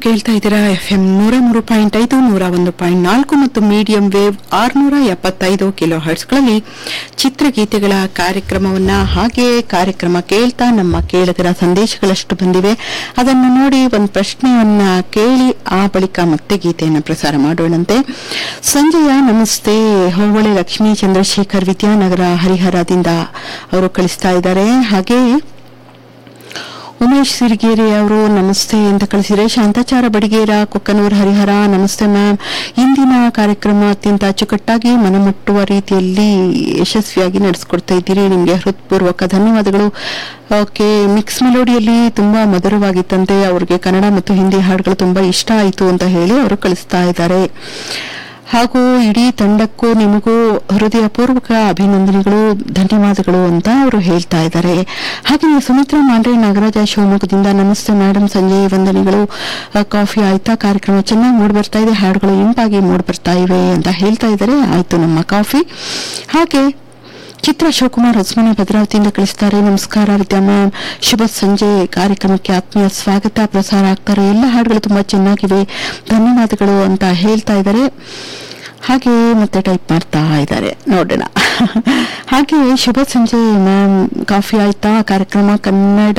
ಕೇಳ್ತಾ ಇದ್ದೀರಾ F M ನೂರ ಮೂರು ಪಾಯಿಂಟ್ ಐದು ನೂರ ಒಂದು ಪಾಯಿಂಟ್ ನಾಲ್ಕು ಮತ್ತು ಮೀಡಿಯಂ ವೇವ್ ಆರ್ನೂರ ಎಪ್ಪತ್ತೈದು ಕಿಲೋ ಹರ್ಟ್ಸ್ಗಳಲ್ಲಿ ಚಿತ್ರಗೀತೆಗಳ ಕಾರ್ಯಕ್ರಮವನ್ನ ಹಾಗೆ ಕಾರ್ಯಕ್ರಮ ಕೇಳ್ತಾ ನಮ್ಮ ಕೇಳಿದರ ಸಂದೇಶಗಳಷ್ಟು ಬಂದಿವೆ ಅದನ್ನು ನೋಡಿ ಒಂದು ಪ್ರಶ್ನೆಯನ್ನ ಕೇಳಿ ಆ ಬಳಿಕ ಮತ್ತೆ ಗೀತೆಯನ್ನು ಪ್ರಸಾರ ಮಾಡೋಣಂತೆ ಸಂಜಯ ನಮಸ್ತೆ ಹೋಬಳಿ ಲಕ್ಷ್ಮೀ ಚಂದ್ರಶೇಖರ್ ವಿದ್ಯಾನಗರ ಹರಿಹರದಿಂದ ಅವರು ಕಳಿಸ್ತಾ ಇದ್ದಾರೆ ಹಾಗೆ ಉಮೇಶ್ ಸಿರಿಗೇರಿ ಅವರು ನಮಸ್ತೆ ಅಂತ ಕಳಿಸಿದರೆ ಶಾಂತಾಚಾರ ಬಡಿಗೇರ ಕೊಕ್ಕನೂರು ಹರಿಹರ ನಮಸ್ತೆ ಮ್ಯಾಮ್ ಇಂದಿನ ಕಾರ್ಯಕ್ರಮ ಅತ್ಯಂತ ಅಚ್ಚುಕಟ್ಟಾಗಿ ಮನಮುಟ್ಟುವ ರೀತಿಯಲ್ಲಿ ಯಶಸ್ವಿಯಾಗಿ ನಡೆಸ್ಕೊಡ್ತಾ ಇದ್ದೀರಿ ನಿಮಗೆ ಹೃತ್ಪೂರ್ವಕ ಧನ್ಯವಾದಗಳು ಓಕೆ ಮಿಕ್ಸ್ ಮೆಲೋಡಿಯಲ್ಲಿ ತುಂಬಾ ಮಧುರವಾಗಿತ್ತಂತೆ ಅವ್ರಿಗೆ ಕನ್ನಡ ಮತ್ತು ಹಿಂದಿ ಹಾಡುಗಳು ತುಂಬಾ ಇಷ್ಟ ಆಯಿತು ಅಂತ ಹೇಳಿ ಅವರು ಕಳಿಸ್ತಾ ಇದ್ದಾರೆ ಹಾಗೂ ಇಡೀ ತಂಡಕ್ಕೂ ನಿಮಗೂ ಹೃದಯಪೂರ್ವಕ ಅಭಿನಂದನೆಗಳು ಧನ್ಯವಾದಗಳು ಅಂತ ಅವರು ಹೇಳ್ತಾ ಇದ್ದಾರೆ ಹಾಗೆ ಸುಮಿತ್ರಾ ಮಾಂಡ್ರೆ ನಾಗರಾಜ ಶಿವಮೊಗ್ಗದಿಂದ ನಮಸ್ತೆ ಮೇಡಮ್ ಸಂಜೆ ವಂದನೆಗಳು ಆ, ಕಾಫಿ ಆಯ್ತಾ ಕಾರ್ಯಕ್ರಮ ಚೆನ್ನಾಗಿ ಮೂಡ್ ಬರ್ತಾ ಇದೆ ಹಾಡುಗಳು ಇಂಪಾಗಿ ಮೂಡ್ ಬರ್ತಾ ಇವೆ ಅಂತ ಹೇಳ್ತಾ ಇದ್ದಾರೆ ಆಯ್ತು ನಮ್ಮ ಕಾಫಿ ಹಾಗೆ ಚಿತ್ರ ಶಿವಕುಮಾರ್ ಹೊಸಮನೆ ಭದ್ರಾವತಿಯಿಂದ ಕಳಿಸ್ತಾರೆ ನಮಸ್ಕಾರ ವಿದ್ಯಾ ಮ್ಯಾಮ್ ಶುಭ ಸಂಜೆ ಕಾರ್ಯಕ್ರಮಕ್ಕೆ ಆತ್ಮೀಯ ಸ್ವಾಗತ ಪ್ರಸಾರ ಆಗ್ತಾರೆ ಎಲ್ಲ ಹಾಡುಗಳು ತುಂಬಾ ಚೆನ್ನಾಗಿವೆ ಧನ್ಯವಾದಗಳು ಅಂತ ಹೇಳ್ತಾ ಇದ್ದಾರೆ ಹಾಗೆ ಮತ್ತೆ ಟೈಪ್ ಮಾಡ್ತಾ ಇದ್ದಾರೆ ನೋಡೋಣ ಹಾಗೆ ಶುಭ ಸಂಜೆ ಮ್ಯಾಮ್ ಕಾಫಿ ಆಯ್ತಾ ಕಾರ್ಯಕ್ರಮ ಕನ್ನಡ